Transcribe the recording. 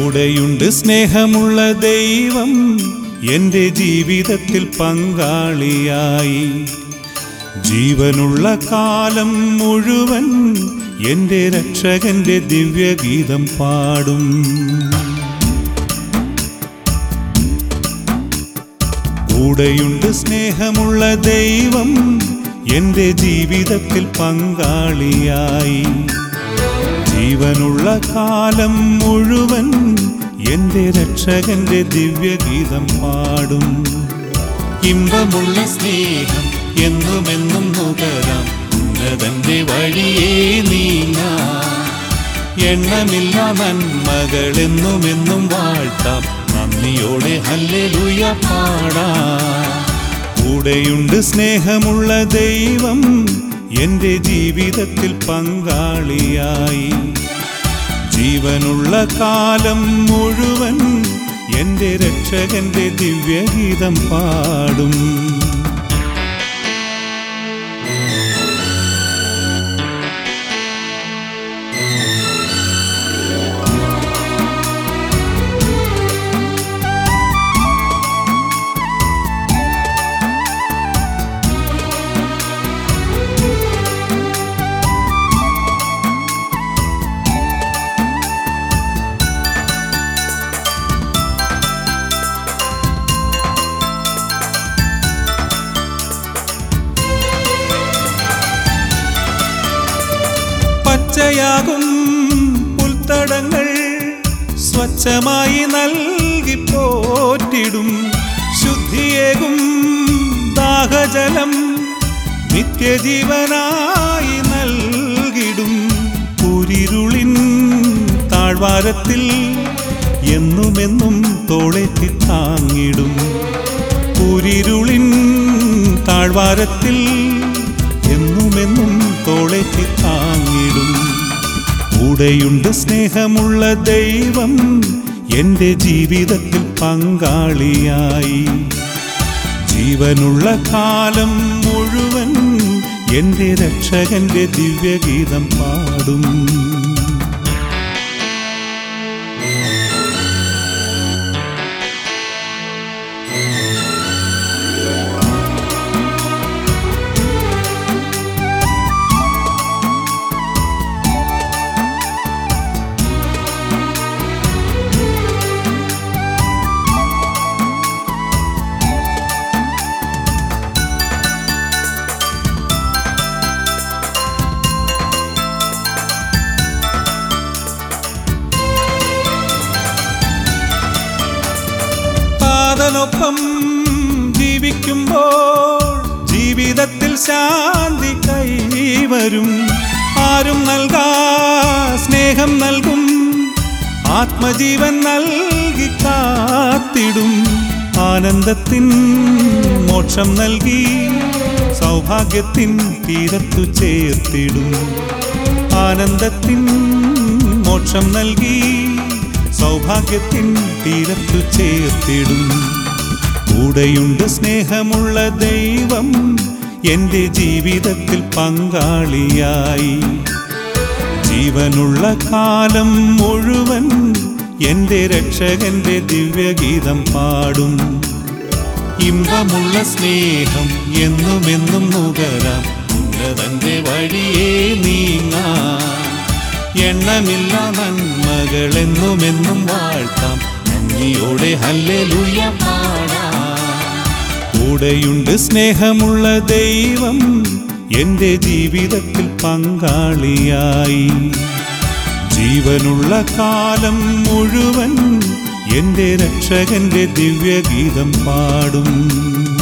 കൂടെയുണ്ട് സ്നേഹമുള്ള ദൈവം എൻ്റെ ജീവിതത്തിൽ പങ്കാളിയായി ജീവനുള്ള കാലം മുഴുവൻ എൻ്റെ രക്ഷകന്റെ ദിവ്യഗീതം പാടും കൂടെയുണ്ട് സ്നേഹമുള്ള ദൈവം എൻ്റെ ജീവിതത്തിൽ പങ്കാളിയായി ജീവനുള്ള കാലം മുഴുവൻ എൻ്റെ രക്ഷകന്റെ ദിവ്യഗീതം പാടും ഇമ്പമുള്ള സ്നേഹം എന്നുമെന്നും നുകരാം ഉന്നതന്റെ വഴിയേ നീങ്ങാം എണ്ണമില്ല നന്മകൾ എന്നുമെന്നും വാഴ്ത്താം നന്ദിയോടെ ഹല്ലേലൂയ പാടാം കൂടെയുണ്ട് സ്നേഹമുള്ള ദൈവം എൻ്റെ ജീവിതത്തിൽ പങ്കാളിയായി ജീവനുള്ള കാലം മുഴുവൻ എൻ്റെ രക്ഷകന്റെ ദിവ്യഗീതം പാടും പച്ചയാകും പുൽത്തടങ്ങൾ സ്വച്ഛമായി നൽകി പോറ്റിടും ശുദ്ധിയേകും ദാഹജലം നിത്യജീവനായി നൽകിടും കുരിരുളിൻ താഴ്വാരത്തിൽ എന്നുമെന്നും തോളെത്തി താങ്ങിടും കുരിരുളിൻ താഴ്വാരത്തിൽ എന്നുമെന്നും തോളെത്തി താങ്ങിടും കൂടെയുണ്ട് സ്നേഹമുള്ള ദൈവം എൻ്റെ ജീവിതത്തിൽ പങ്കാളിയായി ജീവനുള്ള കാലം മുഴുവൻ എൻ്റെ രക്ഷകന്റെ ദിവ്യഗീതം പാടും താതനൊപ്പം ജീവിക്കുമ്പോൾ ജീവിതത്തിൽ ശാന്തി കൈവരും ആരും നൽകാ സ്നേഹം നൽകും ആത്മജീവൻ നൽകി കാത്തിടും ആനന്ദത്തിൻ മോക്ഷം നൽകി സൗഭാഗ്യത്തിൻ തീരത്തു ചേർത്തിടും ആനന്ദത്തിൻ മോക്ഷം നൽകി സൗഭാഗ്യത്തിൻ തീരത്തു ചേർത്തിടും കൂടെയുണ്ട് സ്നേഹമുള്ള ദൈവം എൻ്റെ ജീവിതത്തിൽ പങ്കാളിയായി ജീവനുള്ള കാലം മുഴുവൻ എൻ്റെ രക്ഷകന്റെ ദിവ്യഗീതം പാടും ഇമ്പമുള്ള സ്നേഹം എന്നുമെന്നും നുകരാം ഉന്നതന്റെ വഴിയേ നീങ്ങാം എണ്ണമില്ല നന്മകൾ എന്നുമെന്നും വാഴ്ത്താം നന്ദിയോടെ ഹല്ലേലൂയ പാടാം കൂടെയുണ്ട് സ്നേഹമുള്ള ദൈവം എൻ്റെ ജീവിതത്തിൽ പങ്കാളിയായി ജീവനുള്ള കാലം മുഴുവൻ എൻ്റെ രക്ഷകന്റെ ദിവ്യഗീതം പാടും